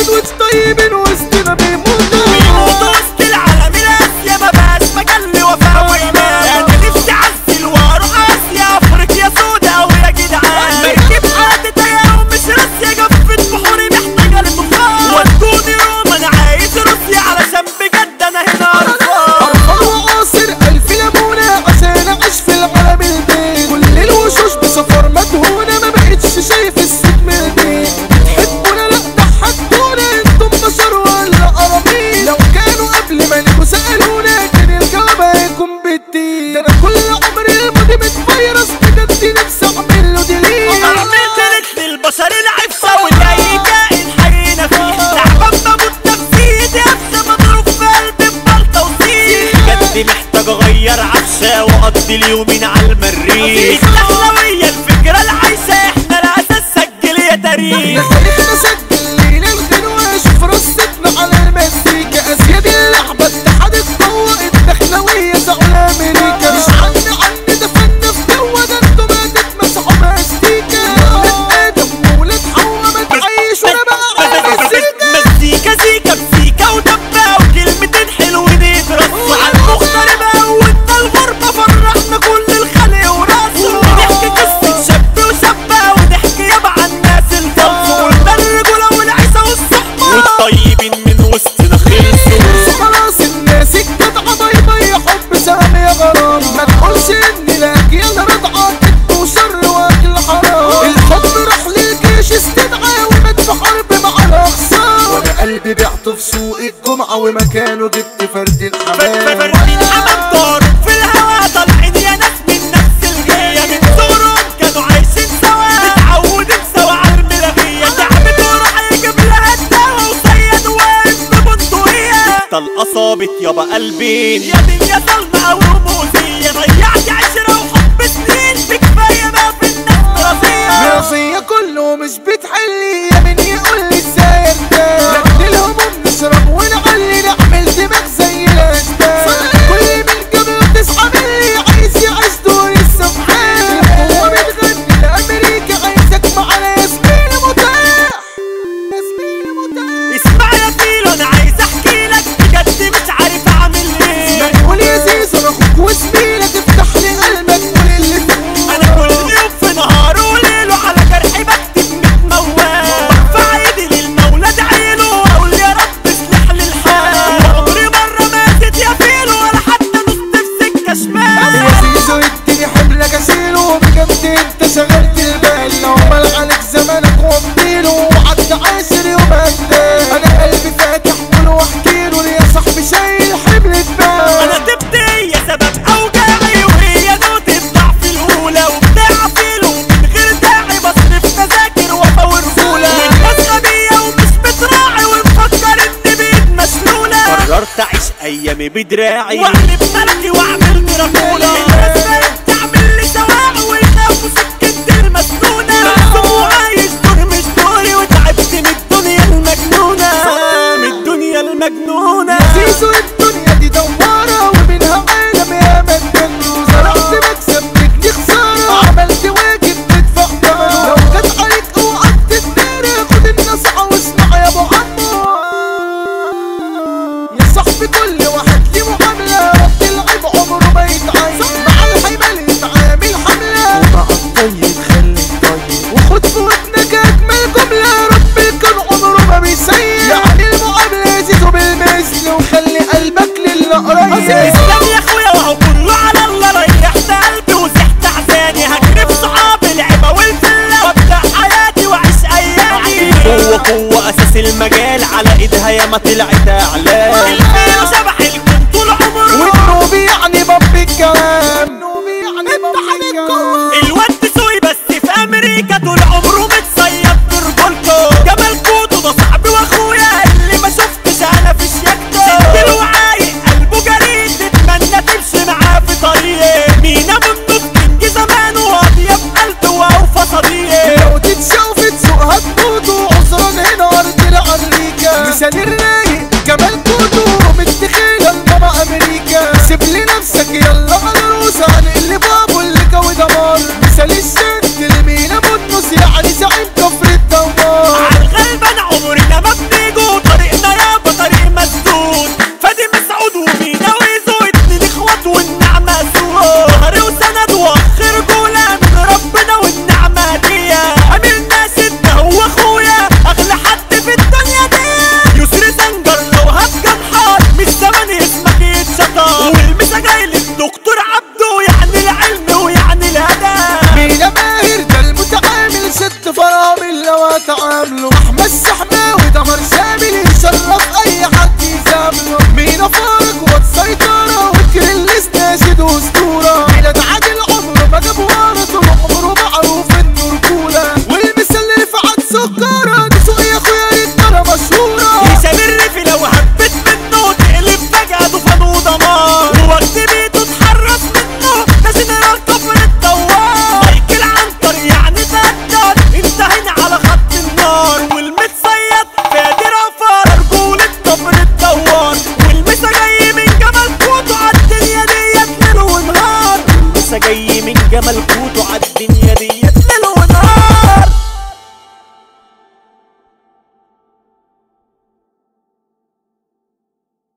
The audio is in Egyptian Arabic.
اسود طيبين وسطنا بيموتوا بيموت وسط العالم الاسيا ما بقاش مكان لوفاء وإيمان انا نفسي اعزل واروح اسيا افريقيا سودا ويا جدعان مركب حياتي تايه ومش راسيا جفت بحوري محتاجه لطوفان ودوني روما انا عايز روسيا علشان بجد انا هنا قرفان أرفض وقاصر ألف ليمونة عشان أعيش في العالم البيت كل الوشوش بسفر مدهونة ما بقتش شايف الست من البيت بتحبونا لا ضحكتونا انتم بشر ولا قرابين لو كانوا قبل ما نجوا سألونا كان الجواب هيكون بالدين ده أنا كل عمري الماضي متفيرس بجد نفسي أعمل له ديليت عملت لك للبشر العفسة والجاي كائن حينا فيه تعبان بموت نفسيتي قفشة مضروب في قلبي ببلطة وسيخ بجد محتاج اغير عفشة واقضي اليومين على المريخ الدخلوية الفكرة العايشة احنا الاساس سجل يا تاريخ تاريخنا سجل لينا الغنوة شوف رصتنا على المزيكا أزياد اللعبة اتحاد القوة الدخلوية زعل أمريكا مش عني عني ده فن في جوه ده انتوا ما تتمسحوا ماستيكا ولاد آدم وولاد حواء ما تعيشونا بقى على المزيكا مزيكا زيكا بسيكا ودبة وكلمتين حلوين يترصوا على المغتربة وانت الغربة فرحنا كل الخلق وراسه نحكي قصة شاب وشابة ونحكي يابا عن الناس الفلس قلنا الرجولة والعيسى والصحبة والطيبين من وسطنا خلصوا خلاص الناس الجدعة باي باي حب سهم يا غرام ما تقولش اني لاجيال رضعة كذب وشر واكل حرام الحب راح للجيش استدعى ومات في حرب مع الاخصام وانا قلبي بعته في سوق الجمعة ومكانه جبت فرد الحمام فردين حمام طار في الهوا طالعين يا ناس من نفس الغية من صغرهم كانوا عايشين سوا متعودين سوا على الملغية تعبت وراح يجيب لها الدوا وصيد واقف ببندقية طلقة صابت يابا قلبين يا دنيا ظلمة أو رموزية ضيعت عشرة وحب سنين بكفاية ما في الناس دراسية راسية كله مش بتحلي يا من يقول لي ازاي ارتاح لكن الهموم نشرب ونعلي نعمل دماغ زي الاشباح كل من قبل تصحى مني عايز يعيش دور السبحان هو بتغني لامريكا عايزك معانا يا زميلي متاح يا زميلي متاح اسمع يا فيلو أنا عايز أحكي لك بجد مش عارف أعمل إيه قول يا زيزو انا اخوك وزميلك تفتح لي قلبك قول اللي فيه انا كل يوم في نهار وليله على جرحي بكتب متموال برفع ايدي للمولى ادعيله واقول يا رب اصلح لي الحال عمري مره ماتت يا فيلو ولا حتى نص في سكه شمال يا زيزو اديني حملك اشيله بجد انت شغلت البال لو مال عليك زمانك ومديله وعدى عاشر يوم هداه انا قلبي فاتح كله واحكيله ليه يا صاحبي شايل حمل انا البال تبت هي سبب اوجاعي وهي نقطه الضعف الاولى وبتاع فيلو من غير داعي بصرف تذاكر وافور رجوله والناس غبيه ومش بتراعي ومفكر اني بايد مسلوله قررت اعيش ايامي بدراعي واقلب ملكي واعمل دراكولا الناس بقت تعمل لي سواع ويخافوا سكتي المسنونه مقسوم وعايش دور مش دوري وتعبت من الدنيا المجنونه من الدنيا المجنونه زيزو الدنيا دي دوارة ومنها عالم يا مجنون زرعت مكسب تجني خسارة عملت واجب تدفع ثمنه لو جت عليك اوعى تتدارى خد النصيحة واسمع يا ابو عمو يا صاحبي كل واحد ليه معاملة رب العيب عمره ما يتعين مع الحمل يتعامل حملة ومع الطيب خليك طيب وخد في ودنك اجمل جملة رب الكون عمره ما بيسيء يعني المعاملة زيزو بالمثل وخلي قلبك للي قريب اسلام يا اخويا وهو كله على الله ريحت قلبي وزحت احزاني هجري في صحابي العبا والفله وابدا حياتي واعيش ايامي قوه قوه اساس المجال على ايدها ياما طلعت اعلام الفيل شبح الكون طول عمره والنوبي يعني باب الكلام النوبي يعني باب الكلام الواد سوي بس في امريكا طول عمره متصيد في رجولته جمال كوتو ده صاحبي واخويا اللي ما شفتش انا في شياكته سجل وعايق قلبه جريء تتمنى تمشي معاه في طريق مينا منه كينج زمانه واطيب قلب واوفى صديق لو تتشوف تسوقها تموتوا عذرا هنا ارض الامريكا مثال الرايق جمال كوتو متخيل ماما امريكا سيب لي نفسك يلا على روسا هنقلب ابو اللي كوي دمار مثال الشد اللي مينا بطنس يعني زعيم كفر الدمار عالغلبان عمرنا ما بنيجو وتفوتوا عالدنيا دي